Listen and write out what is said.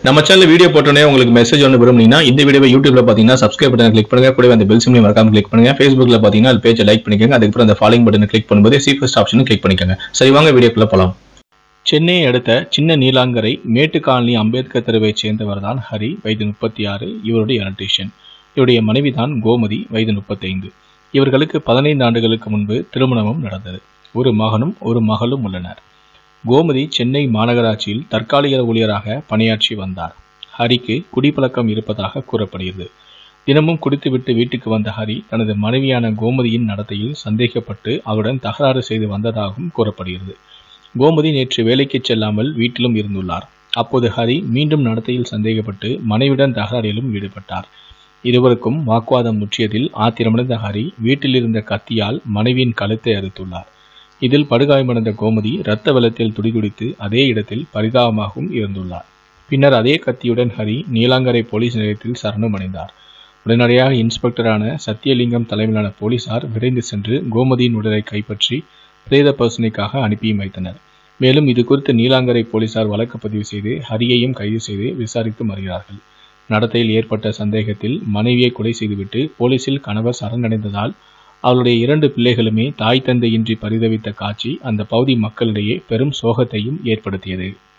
நம்ம channel video போட்டோன்னே உங்களுக்கு மெசேஜ் ஒன்று விரும்புனீங்கன்னா இந்த வீடியோவை யூடியூப்ல பார்த்தீங்கன்னா சப்ஸ்கிரைப் பட்டன் கிளிக் பண்ணுங்க கூடவே அந்த பெல் சிம்லையும் மறக்காம கிளிக் பண்ணுங்க ஃபேஸ்புக்ல பார்த்தீங்கன்னா அது பேஜை லைக் பண்ணிக்கோங்க அதுக்கப்புறம் அந்த ஃபாலோயிங் பட்டனை கிளிக் பண்ணும்போது சி ஃபர்ஸ்ட் ஆப்ஷனும் கிளிக் பண்ணிக்கோங்க சரி வாங்க வீடியோக்குள்ள போலாம் சென்னையை அடுத்த சின்ன நீலாங்கரை மேட்டு காலனி அம்பேத்கர் தெருவைச் சேர்ந்தவர் தான் ஹரி வயது முப்பத்தி ஆறு இவருடைய எலக்ட்ரீஷியன் இவருடைய மனைவி தான் கோமதி வயது முப்பத்தைந்து இவர்களுக்கு பதினைந்து ஆண்டுகளுக்கு முன்பு திருமணமும் நடந்தது ஒரு மகனும் ஒரு மகளும் உள்ளனர் கோமதி சென்னை மாநகராட்சியில் தற்காலிக ஊழியராக பணியாற்றி வந்தார் ஹரிக்கு குடிப்பழக்கம் இருப்பதாக கூறப்படுகிறது தினமும் குடித்துவிட்டு வீட்டுக்கு வந்த ஹரி தனது மனைவியான கோமதியின் நடத்தையில் சந்தேகப்பட்டு அவருடன் தகராறு செய்து வந்ததாகவும் கூறப்படுகிறது கோமதி நேற்று வேலைக்கு செல்லாமல் வீட்டிலும் இருந்துள்ளார் அப்போது ஹரி மீண்டும் நடத்தையில் சந்தேகப்பட்டு மனைவியுடன் தகராறிலும் ஈடுபட்டார் இருவருக்கும் வாக்குவாதம் முற்றியதில் ஆத்திரமடைந்த ஹரி வீட்டில் இருந்த கத்தியால் மனைவியின் கழுத்தை அறுத்துள்ளார் இதில் படுகாயமடைந்த கோமதி இரத்த வெள்ளத்தில் துடிதுடித்து அதே இடத்தில் பரிதாபமாகவும் இருந்துள்ளார் பின்னர் அதே கத்தியுடன் ஹரி நீலாங்கரை போலீஸ் நிலையத்தில் சரணம் அடைந்தார் உடனடியாக இன்ஸ்பெக்டரான சத்தியலிங்கம் தலைமையிலான போலீசார் விரைந்து சென்று கோமதியின் உடலை கைப்பற்றி பிரேத பரிசோதனைக்காக அனுப்பியும் வைத்தனர் மேலும் இது குறித்து நீலாங்கரை போலீசார் வழக்கு பதிவு செய்து ஹரியையும் கைது செய்து விசாரித்து வருகிறார்கள் நடத்தையில் ஏற்பட்ட சந்தேகத்தில் மனைவியை கொலை செய்துவிட்டு போலீசில் கணவர் சரணடைந்ததால் அவளுடைய இரண்டு பிள்ளைகளுமே தாய் தந்தையின்றி பரிதவித்த காட்சி அந்த பகுதி மக்களிடையே பெரும் சோகத்தையும் ஏற்படுத்தியது